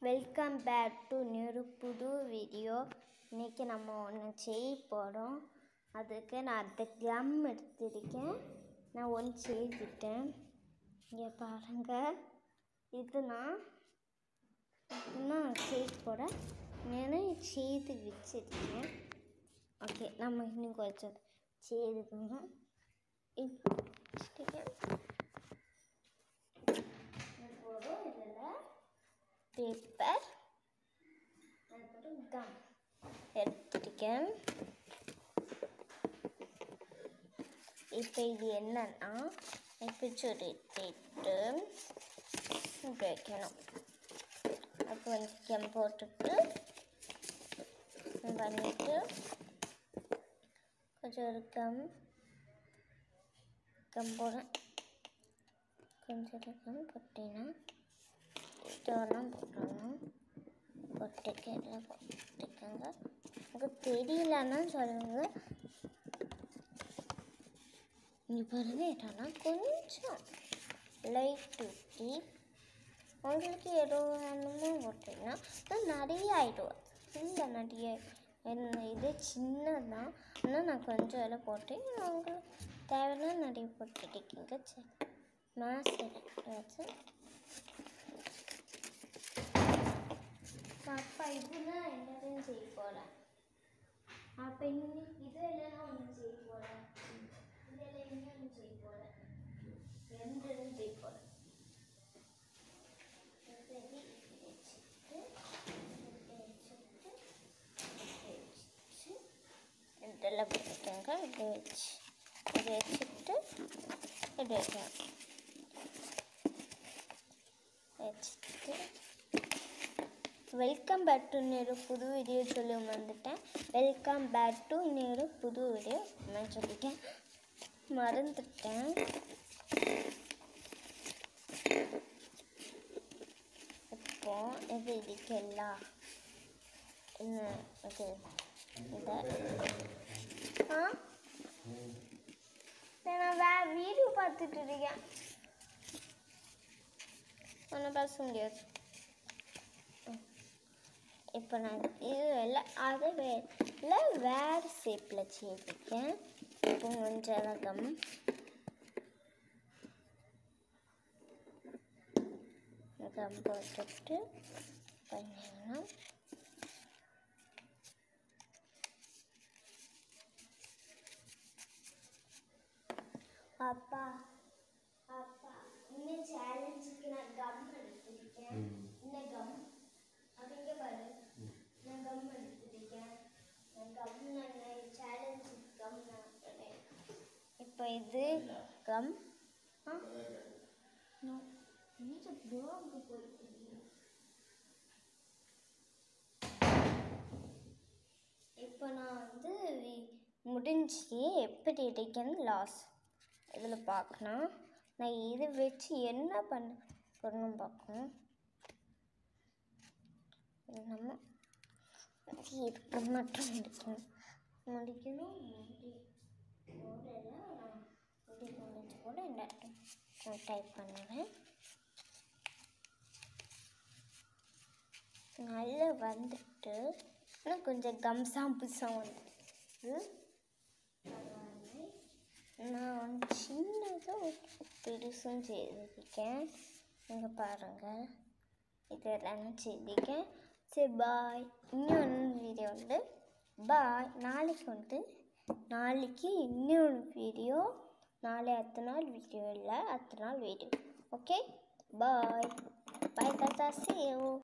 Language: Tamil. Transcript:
வெல்கம் பேக் டு நியூ புது வீடியோ இன்றைக்கி நம்ம ஒன்று செய்ய போகிறோம் அதுக்கு நான் அந்த கம் எடுத்திருக்கேன் நான் ஒன்று செய்துட்டேன் இங்கே பாருங்கள் இது நான் இது நான் செய்ய போகிறேன் நான் செய்து வச்சிருக்கேன் ஓகே நம்ம இன்னும் கொஞ்சம் செய்துக்கணும் இப்போ வச்சிருக்கேன் போதும் இதில் பேப்பர் அதுக்கப்புறம் கம் எடுத்துருக்கேன் இப்போ இது என்னன்னா இப்போ சுருட்டிட்டு இப்படி வைக்கணும் அப்போ வந்து கம் போட்டுட்டு பண்ணிட்டு கொஞ்சம் ஒரு கம் கம் போடுறேன் கொஞ்சம் ஒரு கம் போட்டீங்கன்னா இதெல்லாம் போடணும் பொட்டுக்கடலை போட்டுக்கோங்க உங்களுக்கு தெரியலன்னா சொல்லுங்க இங்கே பாருங்க இதெல்லாம் கொஞ்சம் லைட் ஊற்றி உங்களுக்கு எதோ வேணுமோ போட்டிங்கன்னா இது நிறைய ஆகிடும் இல்லை நிறைய என்ன இது சின்னதான் ஆனால் நான் கொஞ்சம் இதில் போட்டு உங்களுக்கு தேவைன்னா நிறைய போட்டுட்டிருக்கீங்க சரி மாசு வச்சு அப்பா இதுதான் என்னதுன்னு செய்ய போகிறேன் அப்போ இன்னும் இது இல்லைன்னா ஒன்று செய்ய போகிறேன் இதில் இன்னொன்று செய்ய போகிறேன் ரெண்டு இதுவும் செய்ய போகிறேன் இதெல்லாம் போட்டுக்கோங்க இப்படி வச்சு இப்படி வச்சுட்டு இப்படி வைக்கணும் வச்சுட்டு வெல்கம் பேக் டு இன்னொரு புது வீடியோ சொல்லி வந்துட்டேன் வெல்கம் பேக் டு இன்னொரு புது வீடியோ நான் சொல்லிட்டேன் மறந்துட்டேன் இப்போ இது இதுக்கெல்லாம் என்ன இது இந்த ஆ நான் வே வீடியோ பார்த்துட்டு இருக்கேன் ஒன்றும் பேச முடியாது இப்போ நான் இது எல்லாம் அது வேலை வேறு ஷேப்பில் செய்திருக்கேன் இப்போ கொஞ்சம் கம் போட்டுட்டு பண்ணிங்கன்னா அப்பா அப்பா இந்த சேலஞ்சுக்கு நான் கம் எடுத்திருக்கேன் இந்த கம் அது இங்கே பாரு நான் கம் எடுத்திருக்கேன் நான் கம் நான் சேலஞ்சு கம் நான் இப்போ இது கம் ஆ நோ இந்த பேக் போயிட்டு இப்போ நான் வந்து வி- முடிஞ்சு எப்படி இருக்கேன்னு லாஸ் இதில் பார்க்கணும் நான் இது வச்சு என்ன பண்ண பண்ணணும் பார்க்கணும் இது நம்ம இது இருக்க மட்டும் முடிக்கணும் முடிக்கணும் முடி போடல நான் முடி முடிஞ்சு கூட இந்த நான் டைப் பண்ணுவேன் நல்லா வந்துட்டு இன்னும் கொஞ்சம் கம்சாம் புதுசாக வந்துட்டு நான் வந்து சின்னதும் பெருசும் செய்திருக்கேன் இங்கே பாருங்கள் இதெல்லாம் செய்திருக்கேன் சரி பாய் இன்னொன்று வீடியோ உண்டு பாய் நாளைக்கு வந்து நாளைக்கு இன்னொரு வீடியோ நாளை அத்தனை நாள் வீடியோ இல்லை அத்தனை நாள் வீடியோ ஓகே பாய் பாய் தாத்தா see you